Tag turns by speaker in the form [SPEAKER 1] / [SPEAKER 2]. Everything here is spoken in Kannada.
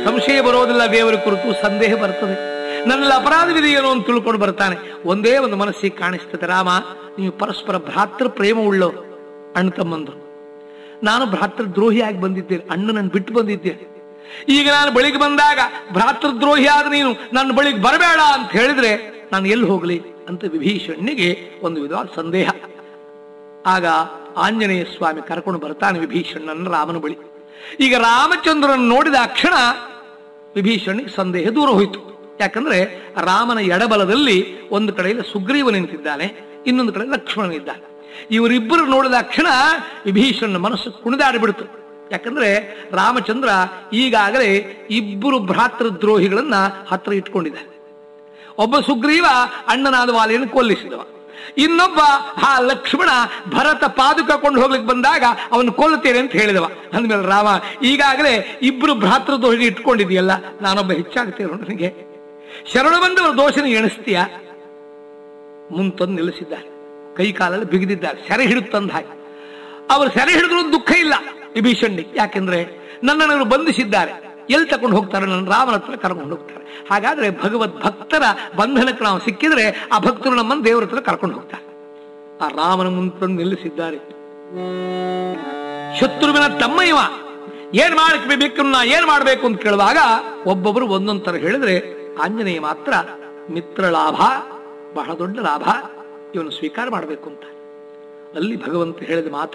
[SPEAKER 1] ಸಂಶಯ ಬರೋದಿಲ್ಲ ದೇವರ ಕುರಿತು ಸಂದೇಹ ಬರ್ತದೆ ನನ್ನಲ್ಲಿ ಅಪರಾಧವಿದೆಯೇನೋ ಅಂತ ತಿಳ್ಕೊಂಡು ಬರ್ತಾನೆ ಒಂದೇ ಒಂದು ಮನಸ್ಸಿಗೆ ಕಾಣಿಸ್ತದೆ ರಾಮ ನೀವು ಪರಸ್ಪರ ಭ್ರಾತೃ ಪ್ರೇಮ ಉಳ್ಳೋ ಅಣ್ಣ ತಮ್ಮಂದ್ರು ನಾನು ಭ್ರಾತೃ ದ್ರೋಹಿಯಾಗಿ ಬಂದಿದ್ದೇನೆ ಅಣ್ಣನನ್ನು ಬಿಟ್ಟು ಬಂದಿದ್ದೇನೆ ಈಗ ನಾನು ಬಳಿಗೆ ಬಂದಾಗ ಭ್ರಾತೃದ್ರೋಹಿ ಆದ ನೀನು ನನ್ನ ಬಳಿಗೆ ಬರಬೇಡ ಅಂತ ಹೇಳಿದ್ರೆ ನಾನು ಎಲ್ಲಿ ಹೋಗ್ಲಿ ಅಂತ ವಿಭೀಷಣಿಗೆ ಒಂದು ವಿಧವಾದ ಸಂದೇಹ ಆಗ ಆಂಜನೇಯ ಸ್ವಾಮಿ ಕರ್ಕೊಂಡು ಬರ್ತಾನೆ ವಿಭೀಷಣನ ರಾಮನ ಬಳಿ ಈಗ ರಾಮಚಂದ್ರನ ನೋಡಿದ ಕ್ಷಣ ವಿಭೀಷಣಿಗೆ ಸಂದೇಹ ದೂರ ಹೋಯಿತು ಯಾಕಂದ್ರೆ ರಾಮನ ಎಡಬಲದಲ್ಲಿ ಒಂದು ಕಡೆಯಲ್ಲಿ ಸುಗ್ರೀವ ನಿಂತಿದ್ದಾನೆ ಇನ್ನೊಂದು ಕಡೆ ಲಕ್ಷ್ಮಣನಿದ್ದಾನೆ ಇವರಿಬ್ಬರು ನೋಡಿದ ಕ್ಷಣ ವಿಭೀಷಣನ ಮನಸ್ಸು ಕುಣಿದಾಡಿಬಿಡ್ತು ಯಾಕಂದ್ರೆ ರಾಮಚಂದ್ರ ಈಗಾಗಲೇ ಇಬ್ಬರು ಭ್ರಾತೃದ್ರೋಹಿಗಳನ್ನ ಹತ್ರ ಇಟ್ಕೊಂಡಿದ್ದಾರೆ ಒಬ್ಬ ಸುಗ್ರೀವ ಅಣ್ಣನಾದ ವಾಲಿಯನ್ನು ಕೊಲ್ಲಿಸಿದವ ಇನ್ನೊಬ್ಬ ಆ ಲಕ್ಷ್ಮಣ ಭರತ ಪಾದುಕ ಕೊಂಡು ಹೋಗ್ಲಿಕ್ಕೆ ಬಂದಾಗ ಅವನು ಕೊಲ್ಲುತ್ತೇನೆ ಅಂತ ಹೇಳಿದವ ಅಂದ್ಮೇಲೆ ರಾಮ ಈಗಾಗಲೇ ಇಬ್ರು ಭ್ರಾತೃದ್ರೋಹಿ ಇಟ್ಕೊಂಡಿದೆಯಲ್ಲ ನಾನೊಬ್ಬ ಹೆಚ್ಚಾಗ್ತೇನೆ ನನಗೆ ಶರಣ ಬಂದವರ ದೋಷನ ಎಣಿಸ್ತೀಯ ಮುಂತಂದು ನಿಲ್ಲಿಸಿದ್ದಾರೆ ಕೈ ಕಾಲಲ್ಲಿ ಬಿಗಿದಿದ್ದಾರೆ ಸೆರೆ ಹಿಡಿತಂದ ಹಾಗೆ ಅವರು ಸೆರೆ ಹಿಡಿದ್ರು ದುಃಖ ಇಲ್ಲ ವಿಭೀಷಣಿ ಯಾಕೆಂದ್ರೆ ನನ್ನನ್ನು ಇವರು ಬಂಧಿಸಿದ್ದಾರೆ ಎಲ್ಲಿ ತಕೊಂಡು ಹೋಗ್ತಾರೆ ನನ್ನ ರಾಮನ ಹತ್ರ ಕರ್ಕೊಂಡು ಹೋಗ್ತಾರೆ ಹಾಗಾದ್ರೆ ಭಗವದ್ ಭಕ್ತರ ಬಂಧನಕ್ಕೆ ನಾವು ಸಿಕ್ಕಿದ್ರೆ ಆ ಭಕ್ತರು ನಮ್ಮನ್ನು ದೇವರ ಹತ್ರ ಕರ್ಕೊಂಡು ಹೋಗ್ತಾರೆ ಆ ರಾಮನ ಮುಂತಂದು ನಿಲ್ಲಿಸಿದ್ದಾರೆ ಶತ್ರುವಿನ ತಮ್ಮ ಇವ ಏನ್ ಮಾಡಕ್ಕೆ ಬೇಕು ನಾ ಏನ್ ಮಾಡ್ಬೇಕು ಅಂತ ಕೇಳುವಾಗ ಒಬ್ಬೊಬ್ರು ಒಂದೊಂದ್ ತರ ಹೇಳಿದ್ರೆ ಆಂಜನೇಯ ಮಾತ್ರ ಮಿತ್ರ ಲಾಭ ಬಹಳ ದೊಡ್ಡ ಲಾಭ ಇವನು ಸ್ವೀಕಾರ ಮಾಡಬೇಕು ಅಂತ ಅಲ್ಲಿ ಭಗವಂತ ಹೇಳಿದ ಮಾತು